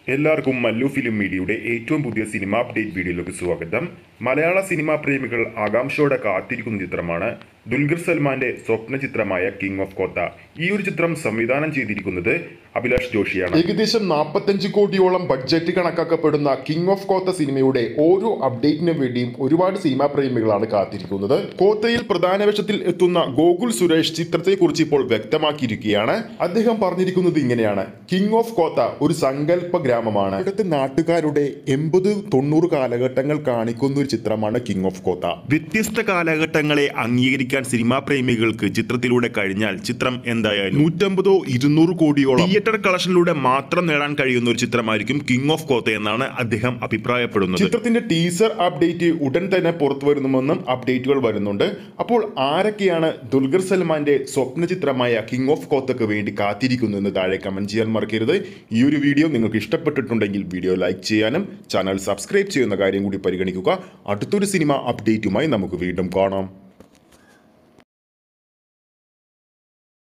എല്ലാവർക്കും മല്ലു ഫിലിം മീഡിയയുടെ ഏറ്റവും പുതിയ സിനിമ അപ്ഡേറ്റ് വീഡിയോയിലേക്ക് സ്വാഗതം മലയാള സിനിമാ പ്രേമികൾ ആകാംക്ഷയോടെ കാത്തിരിക്കുന്ന ചിത്രമാണ് ദുൽഖർ സൽമാന്റെ സ്വപ്ന ചിത്രമായ കിങ് ഓഫ് കോത്ത ഈ ഒരു ചിത്രം സംവിധാനം ചെയ്തിരിക്കുന്നത് അഭിലാഷ് ജോഷിയാണ് ഏകദേശം നാൽപ്പത്തഞ്ച് കോടിയോളം ബഡ്ജറ്റ് കണക്കാക്കപ്പെടുന്ന കിങ് ഓഫ് കോത്ത സിനിമയുടെ ഓരോ അപ്ഡേറ്റിനും വേണ്ടിയും ഒരുപാട് സിനിമാ പ്രേമികളാണ് കാത്തിരിക്കുന്നത് കോത്തയിൽ പ്രധാന വേഷത്തിൽ എത്തുന്ന ഗോകുൽ സുരേഷ് ചിത്രത്തെക്കുറിച്ച് ഇപ്പോൾ വ്യക്തമാക്കിയിരിക്കുകയാണ് അദ്ദേഹം പറഞ്ഞിരിക്കുന്നത് ഇങ്ങനെയാണ് കിങ് ഓഫ് കോത്ത ഒരു സങ്കല്പ ഗ്രാമമാണ് ഇവിടുത്തെ നാട്ടുകാരുടെ എൺപത് തൊണ്ണൂറ് കാലഘട്ടങ്ങൾ കാണിക്കുന്ന ഒരു ചിത്രമാണ് കിങ് ഓഫ് കോത്ത വ്യത്യസ്ത കാലഘട്ടങ്ങളെ അംഗീകരിക്കാൻ സിനിമാ പ്രേമികൾക്ക് ചിത്രത്തിലൂടെ കഴിഞ്ഞാൽ ചിത്രം എന്തായാലും നൂറ്റമ്പതോ ഇരുന്നൂറ് കോടിയോളം തിയേറ്റർ കളക്ഷനിലൂടെ മാത്രം നേടാൻ കഴിയുന്ന ഒരു ചിത്രമായിരിക്കും കിങ് ഓഫ് കോത്ത എന്നാണ് അദ്ദേഹം അഭിപ്രായപ്പെടുന്നത് ചിത്രത്തിന്റെ ടീസർ അപ്ഡേറ്റ് ഉടൻ തന്നെ പുറത്തു വരുന്നുവെന്നും അപ്ഡേറ്റുകൾ വരുന്നുണ്ട് അപ്പോൾ ആരൊക്കെയാണ് ദുൽഖർ സൽമാന്റെ സ്വപ്ന ചിത്രമായ കിങ് ഓഫ് കോത്തക്ക് വേണ്ടി കാത്തിരിക്കുന്നു എന്ന് താഴെ കമന്റ് ചെയ്യാൻ മറക്കരുത് ഈ ഒരു വീഡിയോ നിങ്ങൾക്ക് ഇഷ്ടപ്പെട്ടിട്ടുണ്ടെങ്കിൽ വീഡിയോ ലൈക്ക് ചെയ്യാനും ചാനൽ സബ്സ്ക്രൈബ് ചെയ്യുന്ന കാര്യം കൂടി പരിഗണിക്കുക അടുത്തൊരു സിനിമ അപ്ഡേറ്റുമായി നമുക്ക് വീണ്ടും കാണാം